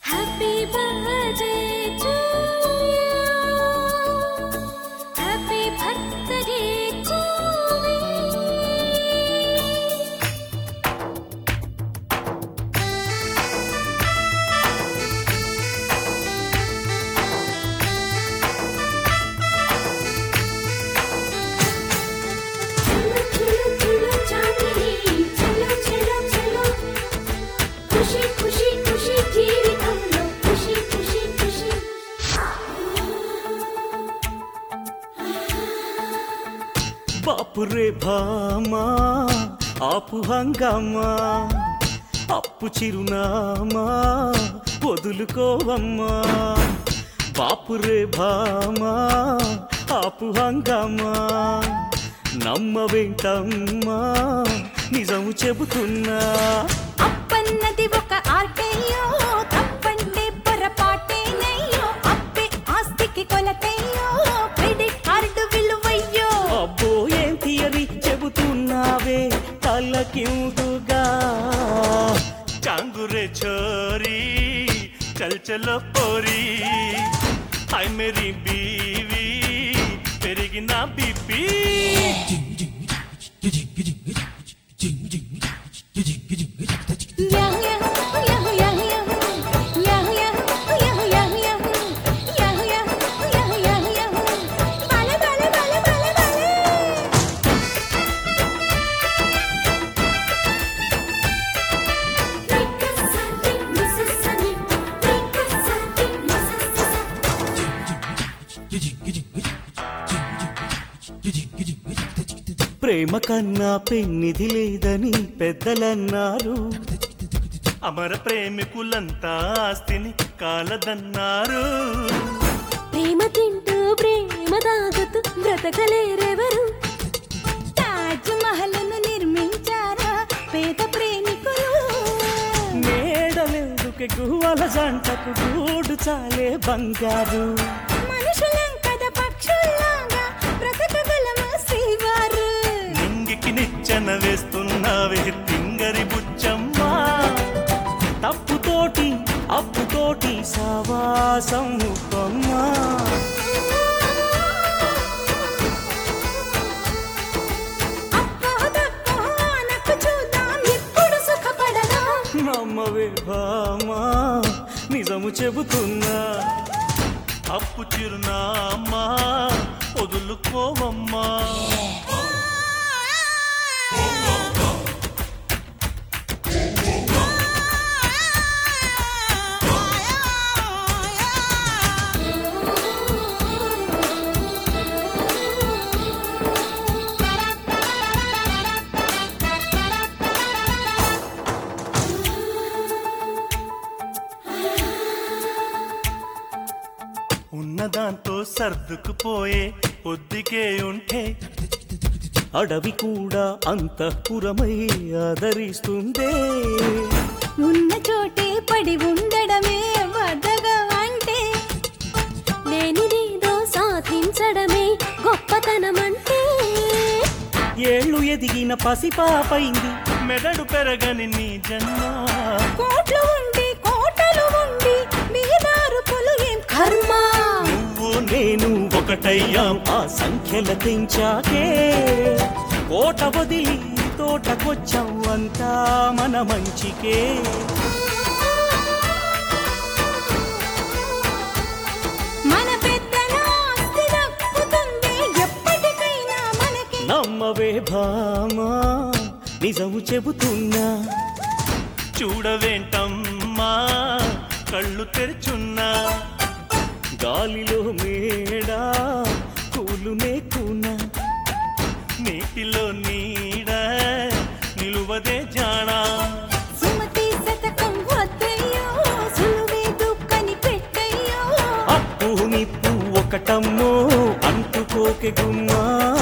Happy birthday to you. Happy birthday to me. చలో చలో చలో చాందిని చలో చలో చలో ఖుషి ఖుషి ఖుషి జీవితంలో ఖుషి ఖుషి ఖుషి బాపురే భామా ఆపు హంగామా అప్పు చిరునామా వదులుకోవమ్మా బాపురే భామా ఆపు హంగామా నమ్మవేంటమ్మా నిజం చెబుతున్నా అప్పన్నది ఒక ఆర్టేయో తప్పంటే పొరపాటేనయ్యో అప్పే ఆస్తికి కొలతయ్యో క్రెడిట్ కార్డు విలువయ్యో అబ్బో ఏం తీయని చెబుతున్నావే తలకిందుగా చాంగురే చోరీ చల్ చలో పోరీ హై మేరీ బీవీ పెరిగిన బీపీ యా యా యా యా యా యా యా యా యా యా యా యా యా యా యా బలే బలే బలే బలే బలే ప్రేమ కన్నా పెన్నిది లేదని పెద్దలన్నారు అమర ప్రేమికులంతా ఆస్తిని కాలదన్నారు ప్రేమ తింటూ ప్రేమ తాగుతూ బ్రతకలేరెవరు తాజ్ మహల్ను నిర్మించారా పేద ప్రేమికులు మేడలెందుకు గువ్వల జంటకు గూడు చాలే బంగారు మనుషులం కదా పక్షుల్లాగా బ్రతకగలమా శ్రీవారు నింగికి నిచ్చెన వేస్తున్నావే తింగరి బుచ్చమ్మా తప్పుతోటి అప్పుతోటి సావాసం ముప్పమ్మా అప్పో తప్పో అనకు చూద్దాం ఎప్పుడు సుఖపడదా నమ్మవే భామా నిజము చెబుతున్నా అప్పు చిరునామా వదులుకోవమ్మా ఉన్నదాంతో సర్దుకుపోయే పొద్దుకే ఉంటే అడవి కూడా అంతఃపురమై ఆదరిస్తుందే ఉన్న చోటే పడి ఉండడమే వదగా అంటే లేనిదేదో సాధించడమే గొప్పతనమంటే ఏళ్ళు ఎదిగిన పసిపాపైంది మెదడు పెరగని నీ జన్మ కోట్లు ఉండి కోటలు ఉండి మీదారుపులు ఏం కర్మ నువ్వు నేను ఒకటయ్యాం ఆ సంఖ్యల తెంచాకే కోట వదిలి తోటకొచ్చాం అంతా మన మంచికే మన పెద్దల ఆస్తి దక్కుతుంది ఎప్పటికైనా మనకి నమ్మవే భామా నిజము చెబుతున్నా చూడవేంటమ్మా కళ్ళు తెరుచున్నా గాలిలో మేడా కూలునే కూనా నీటిలో నీడ నిలువదే జానా సుమతి శతకం వద్దయ్యో సులువే దుఃఖని పెట్టయ్యో అప్పు నిప్పు ఒకటమ్మో అంటుకోకె గుమ్మా